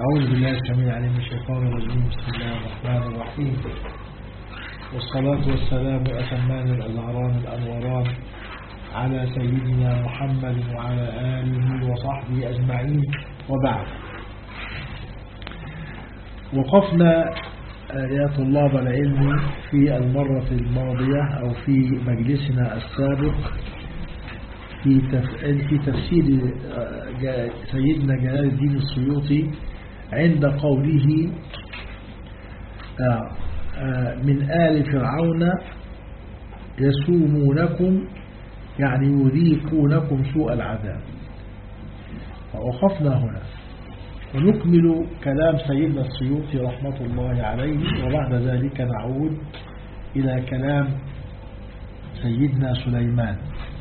أعوذ بالله السميع العليم من الشيطان الرجيم بسم الله الرحمن الرحيم والصلاة والسلام أتمان الأزهران الأنوران على سيدنا محمد وعلى آله وصحبه أجمعين وبعد وقفنا يا طلاب العلم في المرة الماضية أو في مجلسنا السابق في في تفسير سيدنا جلال الدين السيوطي عند قوله من آل فرعون يسومونكم يعني يذيقونكم سوء العذاب ووقفنا هنا ونكمل كلام سيدنا السيوطي رحمة الله عليه وبعد ذلك نعود إلى كلام سيدنا سليمان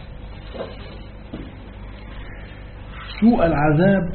سوء العذاب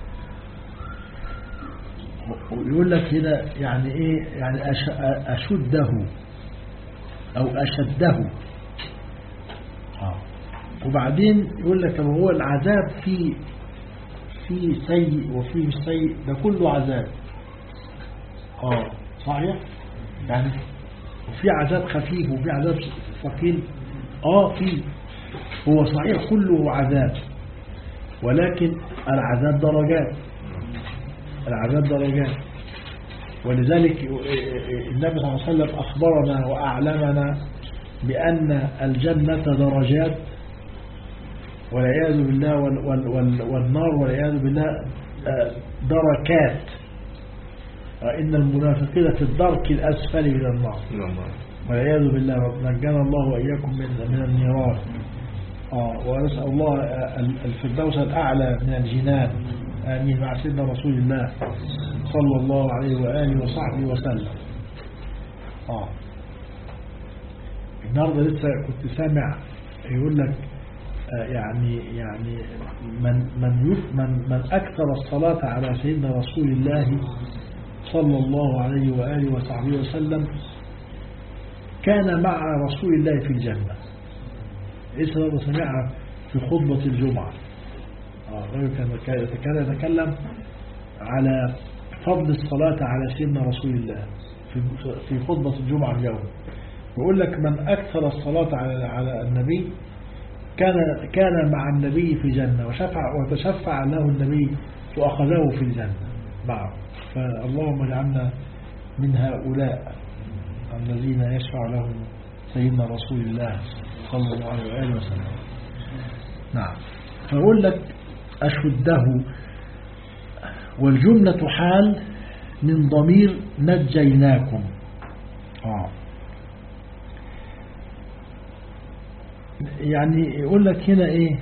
يقول لك هنا يعني ايه يعني أشده أو أشده آه. وبعدين يقول لك هو العذاب في في سيء وفي مش سيء ده كله عذاب اه صحيح يعني وفي عذاب خفيف وفي عذاب ثقيل اه في هو صحيح كله عذاب ولكن العذاب درجات العذاب درجات ولذلك النبي صلى الله عليه وسلم أخبرنا وأعلمنا بأن الجنة درجات والعياذ بالله والنار والعياذ بالله دركات إن المنافقين في الدرك الأسفل من النار والعياذ بالله نجانا الله وإياكم من من النيران آه ونسأل الله الفردوس الأعلى من الجنان آمين مع سيدنا رسول الله صلى الله عليه وآله وصحبه وسلم آه النهارده لسه كنت سامع يقول لك آه يعني يعني من من من من أكثر الصلاة على سيدنا رسول الله صلى الله عليه وآله وصحبه وسلم كان مع رسول الله في الجنة لسه برضه سمعها في خطبة الجمعة الرجل كان كان يتكلم على فضل الصلاة على سيدنا رسول الله في في خطبة الجمعة اليوم يقول لك من أكثر الصلاة على على النبي كان كان مع النبي في جنة وشفع وتشفع له النبي وأخذه في الجنة معه فاللهم اجعلنا من هؤلاء الذين يشفع لهم سيدنا رسول الله صلى الله عليه وآله وسلم نعم فأقول لك أشده والجملة حال من ضمير نجيناكم آه. يعني يقول لك هنا ايه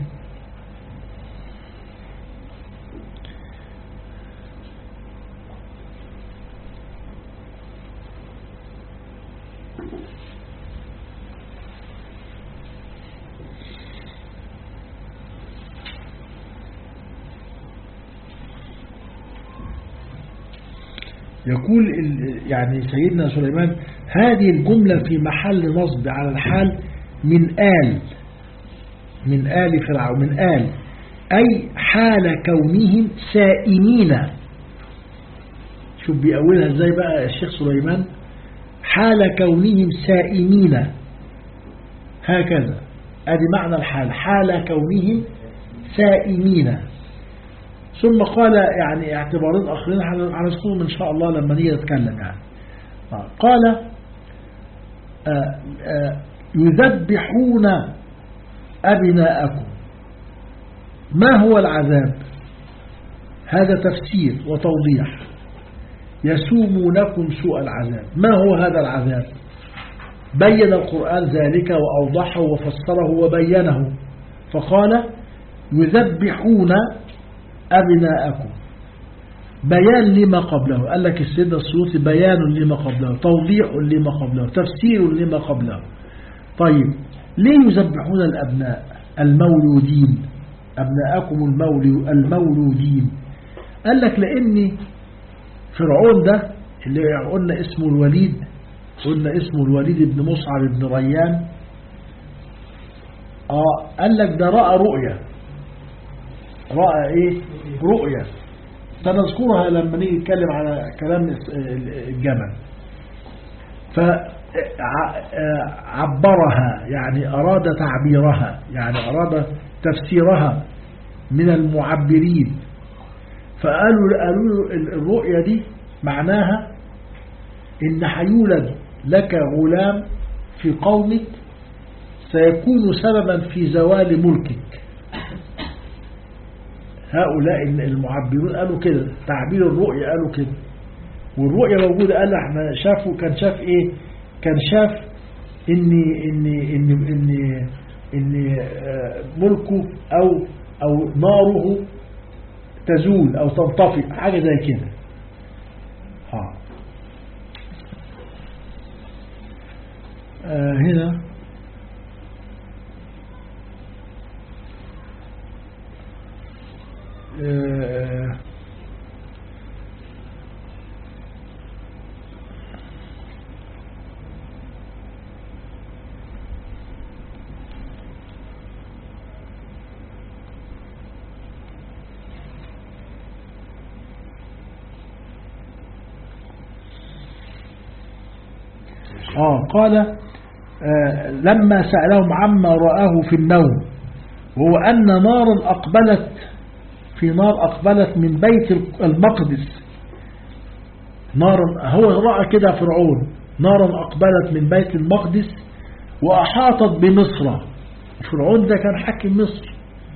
يقول يعني سيدنا سليمان هذه الجملة في محل نصب على الحال من آل من آل فرعون من آل أي حال كونهم سائمين شوف بيقولها ازاي بقى الشيخ سليمان حال كونهم سائمين هكذا ادي معنى الحال حال كونهم سائمين ثم قال يعني اعتبارات آخرين هنذكرهم إن شاء الله لما نيجي نتكلم يعني قال آآ آآ يذبحون أبناءكم ما هو العذاب هذا تفسير وتوضيح يسومونكم سوء العذاب ما هو هذا العذاب بين القرآن ذلك وأوضحه وفسره وبينه فقال يذبحون أبناءكم بيان لما قبله قال لك السيد السيوطي بيان لما قبله توضيح لما قبله تفسير لما قبله طيب ليه يذبحون الأبناء المولودين أبناءكم المولودين قال لك لأن فرعون ده اللي قلنا اسمه الوليد قلنا اسمه الوليد بن مصعب بن ريان آه قال لك ده رأى رؤيا رأى ايه رؤيا سنذكرها لما نيجي نتكلم على كلام الجمل فعبرها يعني أراد تعبيرها يعني أراد تفسيرها من المعبرين فقالوا قالوا الرؤية دي معناها إن حيولد لك غلام في قومك سيكون سببا في زوال ملكك هؤلاء المعبرون قالوا كده تعبير الرؤية قالوا كده والرؤية موجودة قال احنا شافوا كان شاف ايه كان شاف ان ان ان ان ان ملكه او او ناره تزول او تنطفئ حاجة زي كده ها آه هنا آه آه قال آه لما سألهم عما رآه في النوم وهو أن نارا أقبلت في نار أقبلت من بيت المقدس نارا هو رأى كده فرعون نارا أقبلت من بيت المقدس وأحاطت بمصر فرعون ده كان حاكم مصر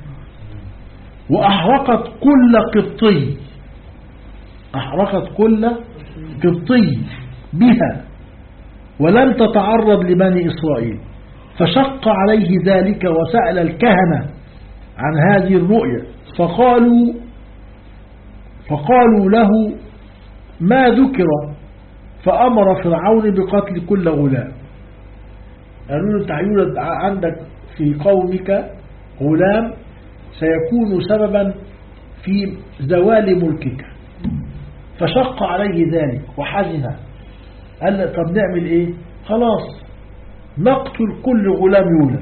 وأحرقت كل قبطي أحرقت كل قبطي بها ولم تتعرض لبني إسرائيل فشق عليه ذلك وسأل الكهنة عن هذه الرؤيا فقالوا فقالوا له ما ذكر فأمر فرعون بقتل كل غلام قالوا له انت هيولد عندك في قومك غلام سيكون سببا في زوال ملكك فشق عليه ذلك وحزن قال طب نعمل ايه خلاص نقتل كل غلام يولد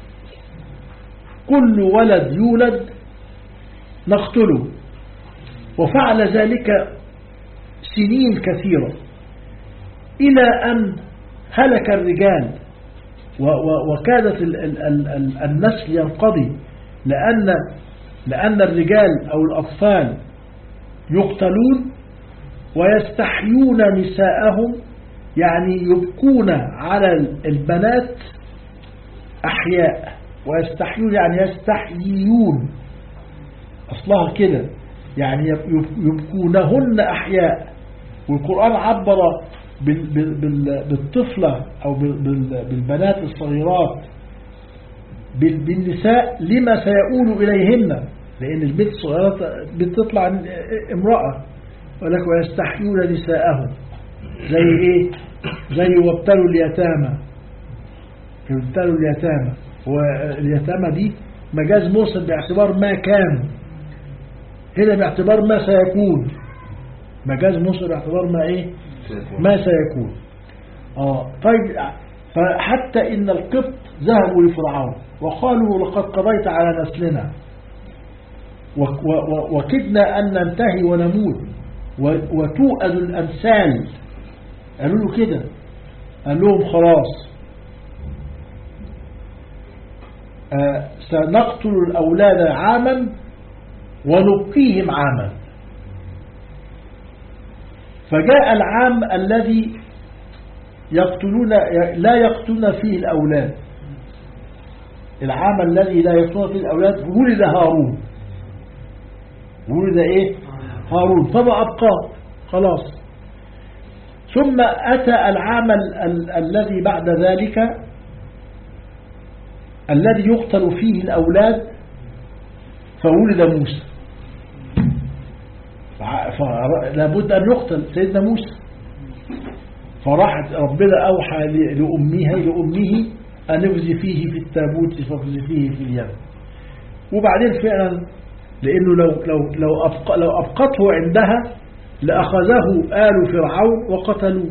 كل ولد يولد نقتله وفعل ذلك سنين كثيرة إلى أن هلك الرجال وكادت النسل ينقضي لأن لأن الرجال أو الأطفال يقتلون ويستحيون نساءهم يعني يبكون على البنات أحياء ويستحيون يعني يستحيون أصلها كده يعني يبكونهن أحياء والقرآن عبر بالطفلة أو بالبنات الصغيرات بالنساء لما سيؤول إليهن لأن البنت الصغيرة بتطلع امرأة ولك ويستحيون نساءهم زي ايه زي وابتلوا اليتامى وابتلوا اليتامى واليتامى دي مجاز موصل باعتبار ما كان هنا باعتبار ما سيكون مجاز موصل باعتبار ما ايه ما سيكون اه طيب فحتى ان القبط ذهبوا لفرعون وقالوا لقد قضيت على نسلنا وكدنا أن ننتهي ونموت وتؤذ الأمثال قالوا له كده قال لهم خلاص آه سنقتل الأولاد عاما ونبقيهم عاما فجاء العام الذي يقتلون لا يقتلون فيه الأولاد العام الذي لا يقتلون فيه الأولاد ولد هارون ولد ايه هارون فما أبقاه خلاص ثم أتى العام ال ال الذي بعد ذلك الذي يقتل فيه الأولاد فولد موسى لابد أن يقتل سيدنا موسى فراحت ربنا أوحى لأمها لأمه أن اغزي فيه في التابوت فاغزي فيه في اليم وبعدين فعلا لأنه لو, لو, لو, أبق لو أبقته عندها لأخذه آل فرعون وقتلوه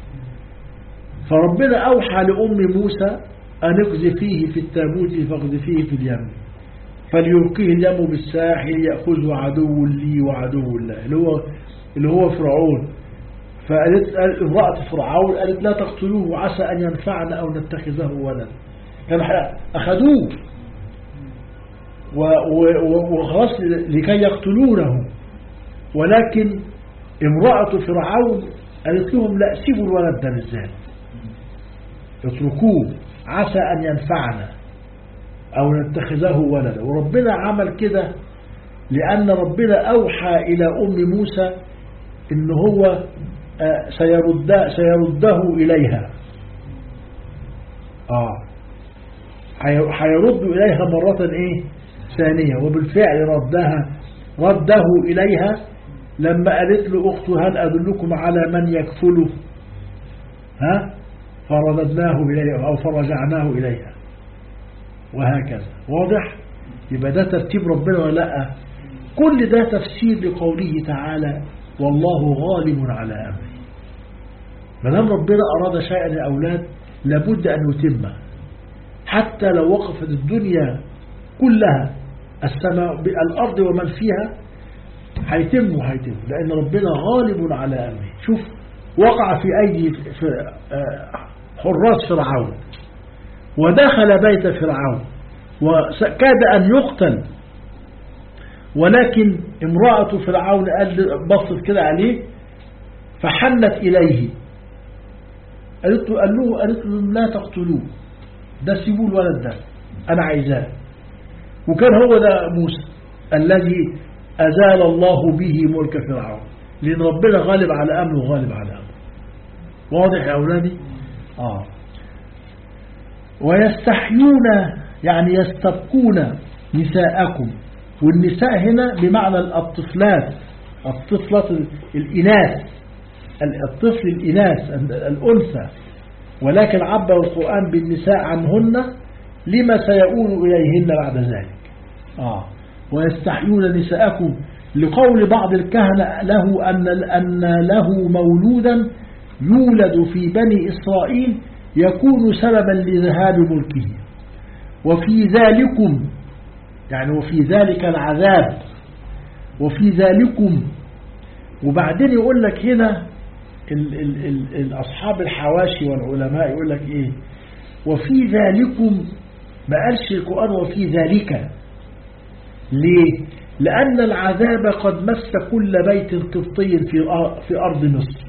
فربنا أوحى لأم موسى أن اغزي فيه في التابوت فاغزي فيه في اليم فليلقيه اليم بالساحل يأخذه عدو لي وعدو الله اللي هو اللي هو فرعون فقالت امرأة فرعون قالت لا تقتلوه عسى أن ينفعنا أو نتخذه ولدا كان أخذوه وخلاص لكي يقتلونه ولكن امرأة فرعون قالت لهم لا سيبوا الولد ده بالذات اتركوه عسى أن ينفعنا أو نتخذه ولدا وربنا عمل كده لأن ربنا أوحى إلى أم موسى إن هو سيرد سيرده إليها آه هيرد إليها مرة إيه ثانية وبالفعل ردها رده إليها لما قالت له أخته هل أدلكم على من يكفله ها فرددناه إليها أو فرجعناه إليها وهكذا واضح يبقى ده ترتيب ربنا ولا لا كل ده تفسير لقوله تعالى والله غالب على أمره ما دام ربنا أراد شيئا لأولاد لابد أن يتمه حتى لو وقفت الدنيا كلها السماء الأرض ومن فيها هيتم وهيتم لأن ربنا غالب على أمره شوف وقع في أيدي في حراس فرعون ودخل بيت فرعون وكاد أن يقتل ولكن امرأة فرعون بصت كده عليه فحنت إليه قالت له, قال له, قالت له لا تقتلوه ده سيبوه الولد ده أنا عايزاه وكان هو ده موسى الذي أزال الله به ملك فرعون لأن ربنا غالب على أمره وغالب على أمره واضح يا أولادي آه ويستحيون يعني يستبقون نساءكم والنساء هنا بمعنى الطفلات الطفلات الإناث الطفل الإناث الأنثى ولكن عبر القرآن بالنساء عنهن لما سيؤول إليهن بعد ذلك آه ويستحيون نساءكم لقول بعض الكهنة له أن, أن له مولودا يولد في بني إسرائيل يكون سببا لذهاب ملكه وفي ذلكم يعني وفي ذلك العذاب وفي ذلكم وبعدين يقول لك هنا ال ال ال الأصحاب الحواشي والعلماء يقول لك إيه وفي ذلكم ما قالش القرآن وفي ذلك ليه لأن العذاب قد مس كل بيت قبطي في في أرض مصر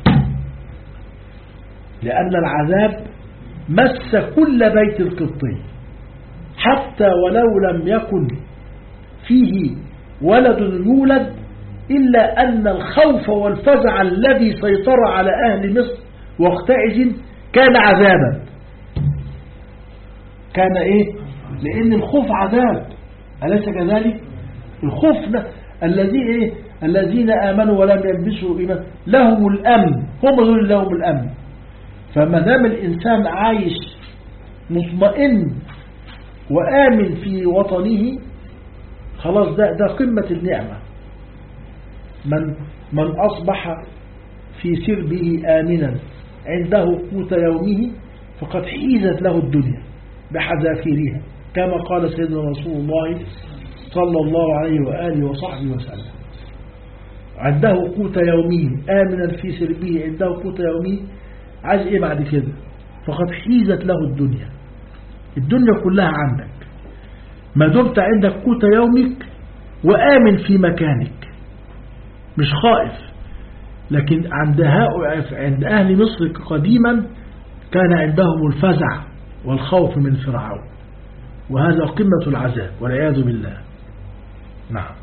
لأن العذاب مس كل بيت القبطي حتى ولو لم يكن فيه ولد يولد إلا أن الخوف والفزع الذي سيطر على أهل مصر وقتئذ كان عذابا كان إيه لأن الخوف عذاب أليس كذلك الخوف الذي إيه الذين آمنوا ولم يلبسوا إيمان لهم الأمن هم دول لهم الأمن فما دام الإنسان عايش مطمئن وآمن في وطنه خلاص ده, ده قمة النعمة من, من أصبح في سربه آمنا عنده قوت يومه فقد حيزت له الدنيا بحذافيرها كما قال سيدنا رسول الله صلى الله عليه وآله وصحبه وسلم عنده قوت يومه آمنا في سربه عنده قوت يومه عايز ايه بعد كده فقد حيزت له الدنيا الدنيا كلها عندك ما دمت عندك قوت يومك وآمن في مكانك مش خائف لكن عند, عند أهل مصر قديما كان عندهم الفزع والخوف من فرعون وهذا قمة العذاب والعياذ بالله نعم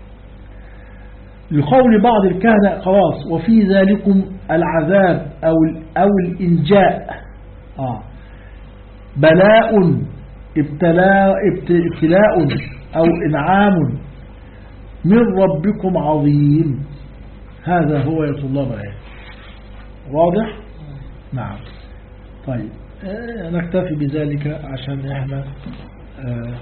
لقول بعض الكهنة خلاص وفي ذلكم العذاب أو, أو الإنجاء آه بلاء ابتلاء, ابتلاء أو إنعام من ربكم عظيم هذا هو يطلب العلم واضح نعم طيب آه نكتفي بذلك عشان احنا آه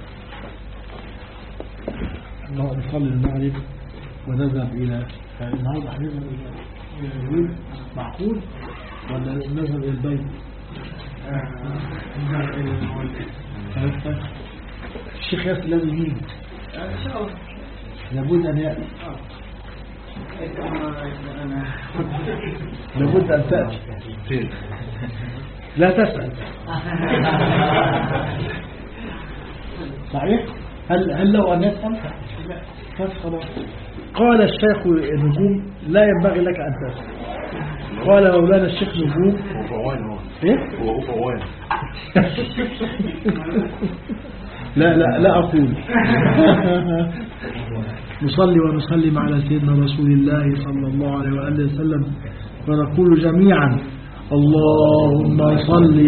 نصلي المغرب ونذهب إلى النهاردة هنذهب إلى الويل معقول ولا نذهب إلى البيت الشيخ ياسر لازم يجي ان شاء الله لابد أن يأتي انا لابد أن تأتي فين لا تسأل صحيح هل هل لو أن يسأل بس خلاص قال الشيخ نجوم لا ينبغي لك أن تسأل قال مولانا الشيخ نجوم هو فوان هو إيه؟ هو فوان لا لا لا أقول نصلي ونسلم على سيدنا رسول الله صلى الله عليه وآله وسلم ونقول جميعا اللهم صل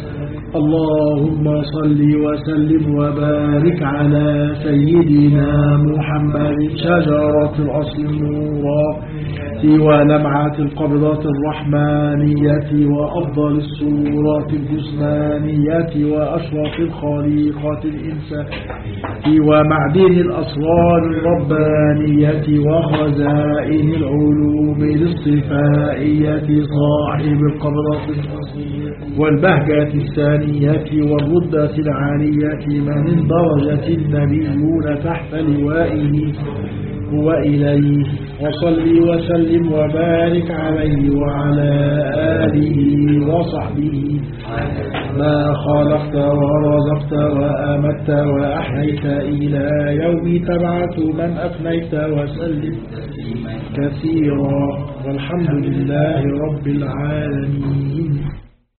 اللهم صل وسلم وبارك على سيدنا محمد شجرة الأصل النورا ولمعة القبضة الرحمانية وأفضل الصورات الجسمانية وأشرف الخليقة الإنسانية ومعدن الأسرار الربانية وخزائن العلوم الاصطفائية صاحب القبضة والبهجة الثانية والردة العالية من اندرجت النبيون تحت لوائه وإليه وصل وسلم وبارك عليه وعلى آله وصحبه ما خلقت ورزقت وأمت وأحييت إلى يوم تبعث من أفنيت وسلم كثيرا والحمد لله رب العالمين